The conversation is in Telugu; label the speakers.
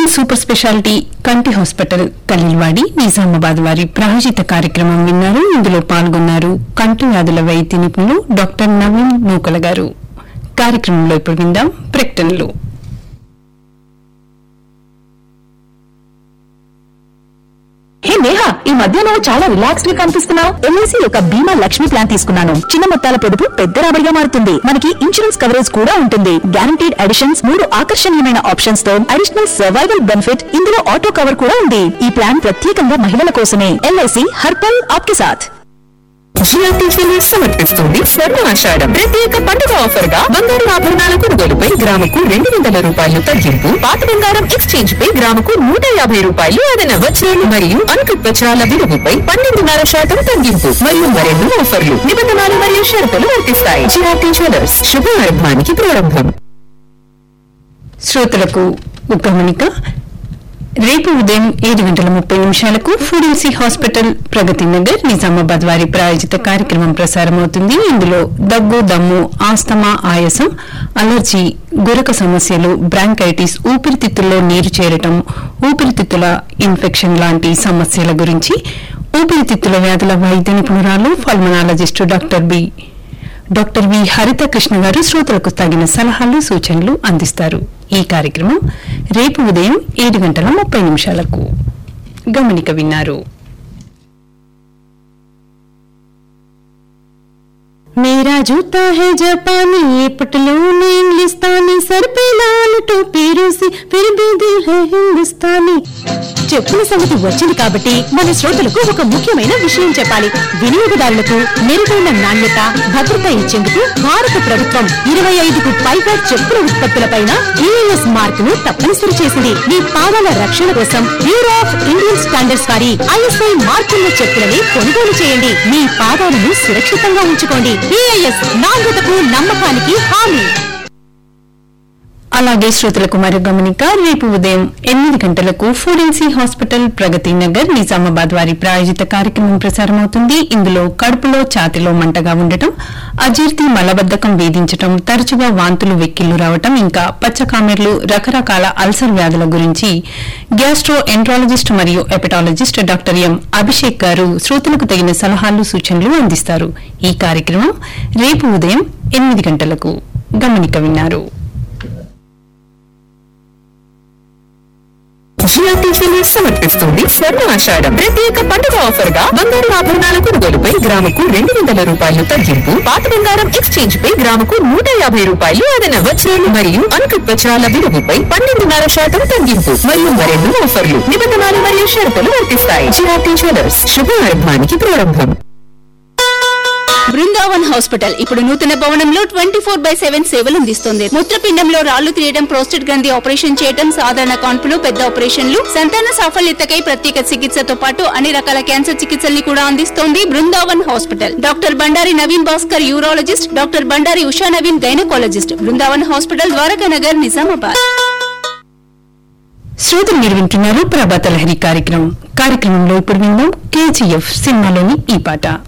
Speaker 1: సూపర్ స్పెషాలిటీ కంటి హాస్పిటల్ కలిల్వాడి నిజామాబాద్ వారి ప్రాయోజిత కార్యక్రమం విన్నారు ఇందులో పాల్గొన్నారు కంటి వ్యాధుల వైద్య నిపుణులు డాక్టర్ నవీన్ నూకల గారు కార్యక్రమంలో ఇప్పుడు విందాం ప్రకటనలు
Speaker 2: హే నేహా ఈ మధ్య నువ్వు చాలా రిలాక్స్డ్ గా కనిపిస్తున్నావు ఎల్ఐసి యొక్క బీమా లక్ష్మి ప్లాన్ తీసుకున్నాను చిన్న మొత్తాల పొదుపు పెద్ద రాబడిగా మారుతుంది మనకి ఇన్సూరెన్స్ కవరేజ్ కూడా ఉంటుంది గ్యారంటీడ్ అడిషన్స్ మూడు ఆకర్షణీయమైన ఆప్షన్స్ తో అడిషనల్ సర్వైవల్ బెనిఫిట్ ఇందులో ఆటో కవర్ కూడా ఉంది ఈ ప్లాన్ ప్రత్యేకంగా మహిళల కోసమే ఎల్ఐసి హర్పల్ ఆప్కే సాథ్
Speaker 3: జిఆర్టీసీని సమర్పిస్తుంది స్వర్ణ ఆషాఢం ప్రత్యేక పండుగ ఆఫర్ గా బంగారు ఆభరణాల కొనుగోలుపై గ్రాముకు రెండు వందల రూపాయలు తగ్గింపు పాత బంగారం ఎక్స్చేంజ్ పై గ్రాముకు నూట యాభై రూపాయలు అదన వజ్రాలు మరియు అంకుట్ వజ్రాల విలువపై పన్నెండున్నర శాతం తగ్గింపు మరియు మరెన్నో ఆఫర్లు నిబంధనలు మరియు షరతులు వర్తిస్తాయి జిఆర్టీ జ్యువెలర్స్ శుభారంభానికి ప్రారంభం
Speaker 1: శ్రోతలకు ఒక గమనిక రేపు ఉదయం ఏడు గంటల ముప్పై నిమిషాలకు ఫుడెన్సీ హాస్పిటల్ ప్రగతి నగర్ నిజామాబాద్ వారి ప్రాయోజిత కార్యక్రమం ప్రసారమవుతుంది ఇందులో దగ్గు దమ్ము ఆస్తమా ఆయాసం అలర్జీ గురక సమస్యలు బ్రాంకైటిస్ ఊపిరితిత్తుల్లో నీరు చేరటం ఊపిరితిత్తుల ఇన్ఫెక్షన్ లాంటి సమస్యల గురించి ఊపిరితిత్తుల వ్యాధుల వైద్య నిపుణురాలు pulmonologist doctor B doctor V Haritha Krishna గారు శ్రోతలకు తగిన సలహాలు సూచనలు అందిస్తారు ఈ కార్యక్రమం రేపు ఉదయం ఏడు గంటల ముప్పై నిమిషాలకు గమనిక విన్నారు मेरा जूता है जापानी ये पटलून इंग्लिस्तानी सर पे लाल टोपी रूसी फिर भी दिल है हिंदुस्तानी
Speaker 2: చెప్పుల సంగతి వచ్చింది కాబట్టి మన శ్రోతలకు ఒక ముఖ్యమైన విషయం చెప్పాలి వినియోగదారులకు మెరుగైన నాణ్యత భద్రత ఇచ్చేందుకు భారత ప్రభుత్వం ఇరవై ఐదుకు పైగా చెప్పుల ఉత్పత్తులపైన జిఐఎస్ మార్కును తప్పనిసరి చేసింది మీ పాదాల రక్షణ కోసం బ్యూరో ఆఫ్ ఇండియన్ స్టాండర్డ్స్ వారి ఐఎస్ఐ మార్కున్న చెప్పులని కొనుగోలు చేయండి మీ పాదాలను సురక్షితంగా ఉంచుకోండి బిఐఎస్ నాణ్యతకు నమ్మకానికి హామీ
Speaker 1: అలాగే శ్రోతలకు మరో గమనిక రేపు ఉదయం ఎనిమిది గంటలకు ఫోరెన్సీ హాస్పిటల్ ప్రగతి నగర్ నిజామాబాద్ వారి ప్రాయోజిత కార్యక్రమం ప్రసారమవుతుంది ఇందులో కడుపులో ఛాతిలో మంటగా ఉండటం అజీర్తి మలబద్ధకం వేధించటం తరచుగా వాంతులు వెక్కిళ్లు రావటం ఇంకా పచ్చకామెర్లు రకరకాల అల్సర్ వ్యాధుల గురించి గ్యాస్ట్రో ఎంట్రాలజిస్ట్ మరియు ఎపటాలజిస్ట్ డాక్టర్ ఎం అభిషేక్ గారు శ్రోతలకు తగిన సలహాలు సూచనలు అందిస్తారు ఈ కార్యక్రమం రేపు ఉదయం ఎనిమిది గంటలకు గమనిక విన్నారు
Speaker 3: జిఆర్టీసీని సమర్పిస్తుంది స్వర్ణ ఆషాఢం ప్రత్యేక పండుగ ఆఫర్ గా బంగారు ఆభరణాల కొనుగోలుపై గ్రాముకు రెండు వందల రూపాయలు తగ్గింపు పాత బంగారం ఎక్స్చేంజ్ పై గ్రాముకు నూట యాభై రూపాయలు అదన వజ్రాలు మరియు అంకుట్ వజ్రాల విలువపై పన్నెండున్నర శాతం తగ్గింపు మరియు మరెన్నో ఆఫర్లు నిబంధనలు మరియు షరతులు వర్తిస్తాయి జిఆర్టీ జ్యువెలర్స్ శుభారంభానికి ప్రారంభం
Speaker 4: బృందావన్ హాస్పిటల్ ఇప్పుడు నూతన భవనంలో ట్వంటీ ఫోర్ బై సెవెన్ సేవలు అందిస్తుంది మూత్రపిండంలో రాళ్లు తీయడం ప్రోస్టేట్ గ్రంథి ఆపరేషన్ చేయడం సాధారణ కాన్పులు పెద్ద ఆపరేషన్లు సంతాన సాఫల్యతకై ప్రత్యేక చికిత్సతో పాటు అన్ని రకాల క్యాన్సర్ చికిత్సల్ని కూడా అందిస్తోంది Brindavan hospital doctor Bandari Naveen Bhaskar urologist doctor Bandari Usha Naveen gynaecologist Brindavan hospital Dwaraka Nagar Nizamabad
Speaker 1: శ్రోతలు మీరు వింటున్నారు ప్రభాత లహరి కార్యక్రమం కార్యక్రమంలో ఇప్పుడు విందాం కేజీఎఫ్ సినిమాలోని ఈ పాట